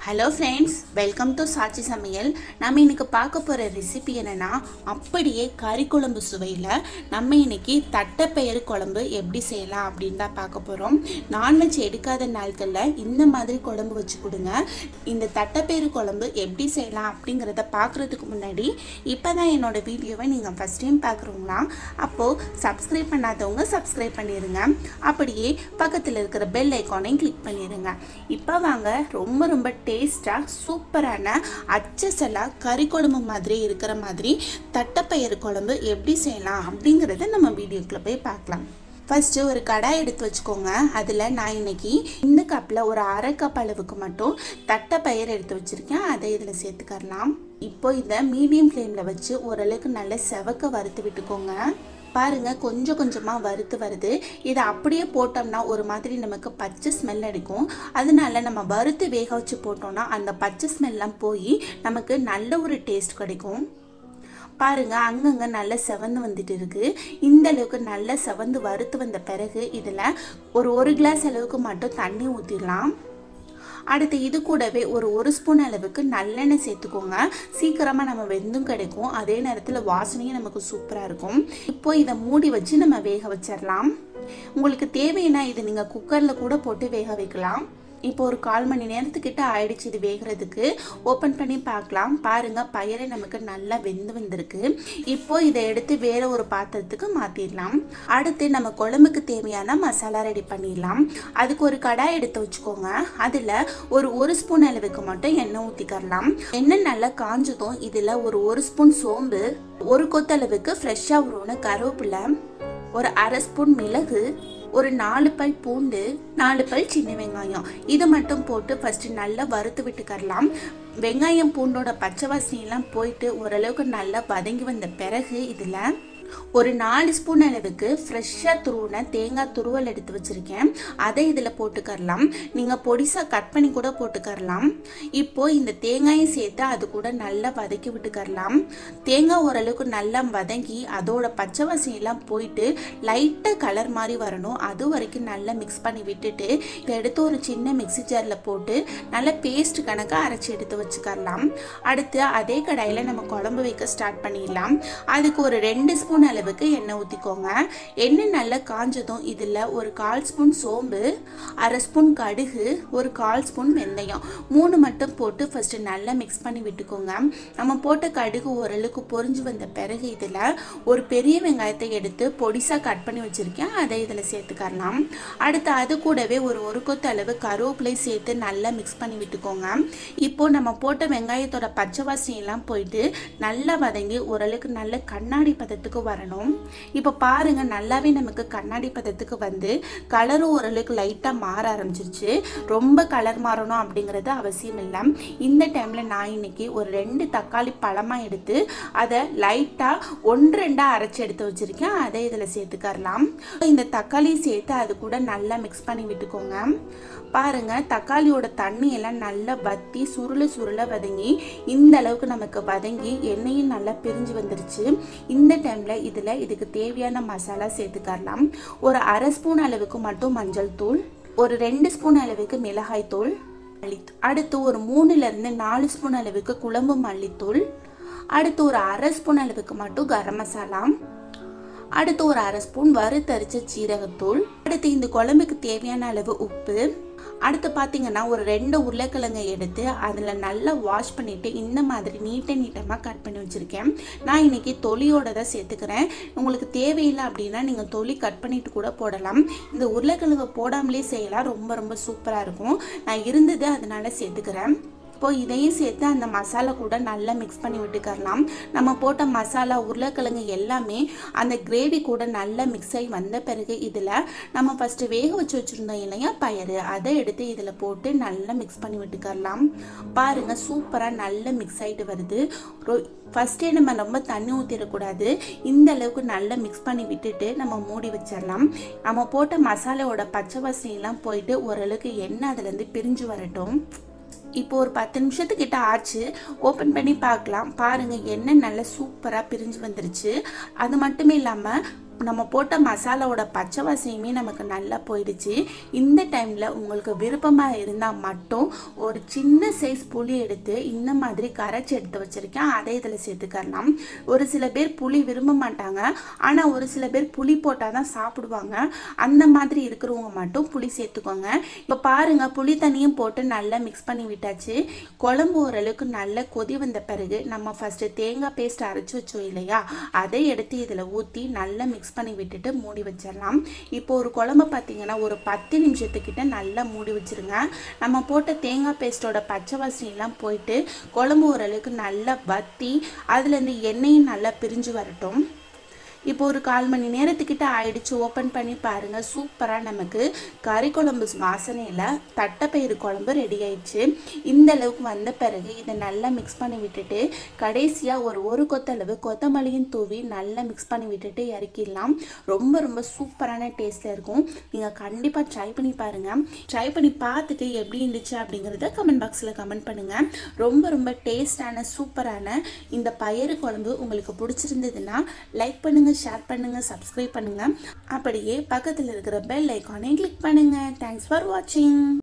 hello friends welcome to சாட்சி சமையல் நம்ம இன்னைக்கு பார்க்க போகிற ரெசிபி என்னென்னா அப்படியே கறி குழம்பு சுவையில் நம்ம இன்னைக்கு தட்டைப்பயிறு குழம்பு எப்படி செய்யலாம் அப்படின்னு தான் பார்க்க போகிறோம் நான்வெஜ் எடுக்காத நாட்களில் இந்த மாதிரி குழம்பு வச்சு கொடுங்க இந்த தட்டைப்பயிறு குழம்பு எப்படி செய்யலாம் அப்படிங்கிறத பார்க்குறதுக்கு முன்னாடி இப்போ தான் என்னோட வீடியோவை நீங்கள் ஃபஸ்ட் டைம் பார்க்குறவங்களா அப்போது சப்ஸ்கிரைப் பண்ணாதவங்க சப்ஸ்கிரைப் பண்ணிடுங்க அப்படியே பக்கத்தில் இருக்கிற பெல் ஐக்கானையும் கிளிக் பண்ணிடுங்க இப்போ வாங்க ரொம்ப ரொம்ப டேஸ்ட்டாக சூப்பரான அச்சசலாக கறி குழம்பு மாதிரி இருக்கிற மாதிரி தட்டைப்பயிறு குழம்பு எப்படி செய்யலாம் அப்படிங்கிறத நம்ம வீடியோக்குள்ளே போய் பார்க்கலாம் ஃபஸ்ட்டு ஒரு கடாய் எடுத்து வச்சுக்கோங்க அதில் நான் இன்னைக்கு இந்த கப்பில் ஒரு அரை கப் அளவுக்கு மட்டும் தட்டைப்பயிறு எடுத்து வச்சுருக்கேன் அதை இதில் சேர்த்துக்கரலாம் இப்போ இதை மீடியம் ஃப்ளேமில் வச்சு ஓரளவுக்கு நல்ல செவக்க வறுத்து விட்டுக்கோங்க பாருங்க கொஞ்சம் கொஞ்சமாக வறுத்து வருது இதை அப்படியே போட்டோம்னா ஒரு மாதிரி நமக்கு பச்சை ஸ்மெல் அடிக்கும் அதனால நம்ம வறுத்து வேக வச்சு போட்டோம்னா அந்த பச்சை ஸ்மெல்லாம் போய் நமக்கு நல்ல ஒரு டேஸ்ட் கிடைக்கும் பாருங்க அங்கங்கே நல்லா செவந்து வந்துட்டு இருக்கு இந்த அளவுக்கு நல்லா செவந்து வறுத்து வந்த பிறகு இதில் ஒரு ஒரு கிளாஸ் அளவுக்கு மட்டும் தண்ணி ஊற்றிடலாம் அடுத்து இது கூடவே ஒரு ஒரு ஸ்பூன் அளவுக்கு நல்லெண்ணெய் சேர்த்துக்கோங்க சீக்கிரமாக நம்ம வெந்தும் கிடைக்கும் அதே நேரத்தில் வாசனையும் நமக்கு சூப்பராக இருக்கும் இப்போ இதை மூடி வச்சு நம்ம வேக வச்சிடலாம் உங்களுக்கு தேவைன்னா இது நீங்கள் குக்கரில் கூட போட்டு வேக வைக்கலாம் இப்போ ஒரு கால் மணி நேரத்துக்கிட்ட ஆயிடுச்சு இது வேகிறதுக்கு ஓப்பன் பண்ணி பார்க்கலாம் பாருங்க பயிரை நமக்கு நல்லா வெந்து வந்திருக்கு இப்போ இதை எடுத்து வேற ஒரு பாத்திரத்துக்கு மாற்றிடலாம் அடுத்து நம்ம குழம்புக்கு தேவையான மசாலா ரெடி பண்ணிடலாம் அதுக்கு ஒரு கடாய் எடுத்து வச்சுக்கோங்க அதில் ஒரு ஒரு ஸ்பூன் அளவுக்கு மட்டும் எண்ணெய் ஊற்றிக்கரலாம் எண்ணெய் நல்லா காஞ்சதும் இதில் ஒரு ஒரு ஸ்பூன் சோம்பு ஒரு கொத்தளவுக்கு ஃப்ரெஷ்ஷாக உருவன கருவேப்பிலை ஒரு அரை ஸ்பூன் மிளகு ஒரு நாலு பல் பூண்டு நாலு பல் சின்ன வெங்காயம் இது மட்டும் போட்டு ஃபஸ்ட்டு நல்லா வறுத்து விட்டுக்கரலாம் வெங்காயம் பூண்டோட பச்சை வாசனையெல்லாம் போயிட்டு ஓரளவுக்கு நல்லா வதங்கி வந்த பிறகு இதில் ஒரு நாலு ஸ்பூன் அளவுக்கு ஃப்ரெஷ்ஷாக துருவின தேங்காய் துருவல் எடுத்து வச்சுருக்கேன் அதை இதில் போட்டுக்கரலாம் நீங்கள் பொடிசாக கட் பண்ணி கூட போட்டுக்கரலாம் இப்போ இந்த தேங்காயும் சேர்த்து அது கூட நல்லா வதக்கி விட்டுக்கரலாம் தேங்காய் ஓரளவுக்கு நல்லா வதங்கி அதோட பச்சை வாசனையெல்லாம் போயிட்டு லைட்டாக கலர் மாதிரி வரணும் அது வரைக்கும் நல்லா மிக்ஸ் பண்ணி விட்டுட்டு இதை எடுத்து ஒரு சின்ன மிக்ஸி ஜாரில் போட்டு நல்லா பேஸ்ட் கணக்காக அரைச்சி எடுத்து வச்சுக்கரலாம் அடுத்து அதே கடாயில் நம்ம குழம்பு வைக்க ஸ்டார்ட் பண்ணிடலாம் அதுக்கு ஒரு ரெண்டு ஸ்பூன் ஸ்பூன் அளவுக்கு எண்ணெய் ஊற்றிக்கோங்க எண்ணெய் நல்லா காஞ்சதும் இதில் ஒரு கால் ஸ்பூன் சோம்பு அரை ஸ்பூன் கடுகு ஒரு கால் ஸ்பூன் வெந்தயம் மூணு மட்டும் போட்டு ஃபஸ்ட்டு நல்லா மிக்ஸ் பண்ணி விட்டுக்கோங்க நம்ம போட்ட கடுகு ஓரளவுக்கு பொறிஞ்சு வந்த பிறகு இதில் ஒரு பெரிய வெங்காயத்தை எடுத்து பொடிசாக கட் பண்ணி வச்சுருக்கேன் அதை இதில் சேர்த்துக்கரலாம் அடுத்து அது கூடவே ஒரு ஒரு கொத்து அளவு கருவேப்பிலை சேர்த்து நல்லா மிக்ஸ் பண்ணி விட்டுக்கோங்க இப்போ நம்ம போட்ட வெங்காயத்தோட பச்சை வாசனையெல்லாம் போயிட்டு நல்லா வதங்கி ஓரளவுக்கு நல்ல கண்ணாடி பதத்துக்கு வரணும் இப்போ பாருங்க நல்லாவே நமக்கு கண்ணாடி பதத்துக்கு வந்து கலரும் ஓரளவுக்கு லைட்டாக மாற ஆரம்பிச்சிருச்சு ரொம்ப கலர் மாறணும் அப்படிங்கிறது அவசியம் இல்லை இந்த டைமில் நான் இன்னைக்கு ஒரு ரெண்டு தக்காளி பழமாக எடுத்து அதை லைட்டாக ஒன்று ரெண்டாக அரைச்சி எடுத்து வச்சுருக்கேன் அதை இதில் சேர்த்துக்கரலாம் இந்த தக்காளி சேர்த்து அது கூட நல்லா மிக்ஸ் பண்ணி விட்டுக்கோங்க பாருங்க தக்காளியோட தண்ணி எல்லாம் நல்லா வத்தி சுருள சுருள வதங்கி இந்த அளவுக்கு நமக்கு வதங்கி எண்ணெயும் நல்லா பிரிஞ்சு வந்துருச்சு இந்த டைமில் இதில் இதுக்கு தேவையான மசாலா சேர்த்துக்கரலாம் ஒரு அரை ஸ்பூன் அளவுக்கு மட்டும் மஞ்சள் தூள் ஒரு ரெண்டு ஸ்பூன் அளவுக்கு மிளகாய் தூள் அடுத்து ஒரு மூணுலேருந்து நாலு ஸ்பூன் அளவுக்கு குழம்பு மல்லித்தூள் அடுத்து ஒரு அரை ஸ்பூன் அளவுக்கு மட்டும் கரம் மசாலா அடுத்து ஒரு அரை ஸ்பூன் வறுத்தரிச்ச சீரகத்தூள் அடுத்து இந்த குழம்புக்கு தேவையான அளவு உப்பு அடுத்து பார்த்தீங்கன்னா ஒரு ரெண்டு உருளைக்கிழங்கை எடுத்து அதில் நல்லா வாஷ் பண்ணிவிட்டு இந்த மாதிரி நீட்ட நீட்டமாக கட் பண்ணி வச்சுருக்கேன் நான் இன்றைக்கி தொலியோட தான் சேர்த்துக்கிறேன் உங்களுக்கு தேவையில்லை அப்படின்னா நீங்கள் தொலி கட் பண்ணிட்டு கூட போடலாம் இந்த உருளைக்கிழங்கு போடாமலே செய்யலாம் ரொம்ப ரொம்ப சூப்பராக இருக்கும் நான் இருந்தது அதனால சேர்த்துக்கிறேன் இப்போ இதையும் சேர்த்து அந்த மசாலா கூட நல்லா மிக்ஸ் பண்ணி விட்டுக்கரலாம் நம்ம போட்ட மசாலா உருளைக்கிழங்கு எல்லாமே அந்த கிரேவி கூட நல்லா மிக்ஸ் ஆகி வந்த பிறகு இதில் நம்ம ஃபஸ்ட்டு வேக வச்சு வச்சுருந்தோம் இல்லையா பயறு அதை எடுத்து இதில் போட்டு நல்லா மிக்ஸ் பண்ணி விட்டுக்கரலாம் பாருங்கள் சூப்பராக நல்லா மிக்ஸ் ஆகிட்டு வருது ஃபஸ்ட்டே நம்ம ரொம்ப தண்ணி ஊற்றிடக்கூடாது இந்த அளவுக்கு நல்லா மிக்ஸ் பண்ணி விட்டுட்டு நம்ம மூடி வச்சிடலாம் நம்ம போட்ட மசாலாவோட பச்சை வாசனையெல்லாம் போயிட்டு ஓரளவுக்கு எண்ணெய் அதுலேருந்து பிரிஞ்சு வரட்டும் இப்போ ஒரு பத்து நிமிஷத்துக்கிட்ட ஆச்சு ஓப்பன் பண்ணி பார்க்கலாம் பாருங்கள் எண்ணெய் நல்லா சூப்பராக பிரிஞ்சு வந்துருச்சு அது மட்டுமே இல்லாமல் நம்ம போட்ட மசாலாவோட பச்சை வாசனையுமே நமக்கு நல்லா போயிடுச்சு இந்த டைமில் உங்களுக்கு விருப்பமாக இருந்தால் மட்டும் ஒரு சின்ன சைஸ் புளி எடுத்து இந்த மாதிரி கரைச்சி எடுத்து வச்சுருக்கேன் அதை இதில் சேர்த்துக்கலாம் ஒரு சில பேர் புளி விரும்ப மாட்டாங்க ஆனால் ஒரு சில பேர் புளி போட்டால் தான் சாப்பிடுவாங்க அந்த மாதிரி இருக்கிறவங்க மட்டும் புளி சேர்த்துக்கோங்க இப்போ பாருங்கள் புளி தண்ணியும் போட்டு நல்லா மிக்ஸ் பண்ணி விட்டாச்சு குழம்பு ஓரளவுக்கு நல்லா கொதி வந்த பிறகு நம்ம ஃபஸ்ட்டு தேங்காய் பேஸ்ட் அரைச்சி வச்சோம் இல்லையா அதை எடுத்து இதில் ஊற்றி நல்லா மிக்ஸ் பண்ணி விட்டுட்டு மூடி வச்சிடலாம் இப்போ ஒரு குழம்பு பார்த்தீங்கன்னா ஒரு பத்து நிமிஷத்துக்கிட்ட நல்லா மூடி வச்சிருங்க நம்ம போட்ட தேங்காய் பேஸ்ட்டோட பச்சை வாசனைலாம் போயிட்டு குழம்பு ஓரளவுக்கு நல்லா வத்தி அதுலேருந்து எண்ணெயும் நல்லா பிரிஞ்சு வரட்டும் இப்போ ஒரு கால் மணி நேரத்துக்கிட்ட ஆயிடுச்சு ஓப்பன் பண்ணி பாருங்கள் சூப்பராக நமக்கு கறி குழம்பு வாசனையில் தட்டைப்பயிறு குழம்பு ரெடி ஆயிடுச்சு இந்த அளவுக்கு வந்த பிறகு இதை நல்லா மிக்ஸ் பண்ணி விட்டுட்டு கடைசியாக ஒரு ஒரு கொத்தளவு கொத்தமல்லியும் தூவி நல்லா மிக்ஸ் பண்ணி விட்டுட்டு இறக்கிடலாம் ரொம்ப ரொம்ப சூப்பரான டேஸ்ட்டில் இருக்கும் நீங்கள் கண்டிப்பாக ட்ரை பண்ணி பாருங்கள் ட்ரை பண்ணி பார்த்துட்டு எப்படி இருந்துச்சு அப்படிங்கிறத கமெண்ட் பாக்ஸில் கமெண்ட் பண்ணுங்கள் ரொம்ப ரொம்ப டேஸ்டான சூப்பரான இந்த பயிறு குழம்பு உங்களுக்கு பிடிச்சிருந்ததுன்னா லைக் பண்ணுங்கள் ஷேர் பண்ணுங்கள் சப்ஸ்கிரைப் பண்ணுங்கள் அப்படியே பக்கத்தில் இருக்கிற பெல் ஐக்கானை கிளிக் பண்ணுங்கள் தேங்க்ஸ் ஃபார் வாட்சிங்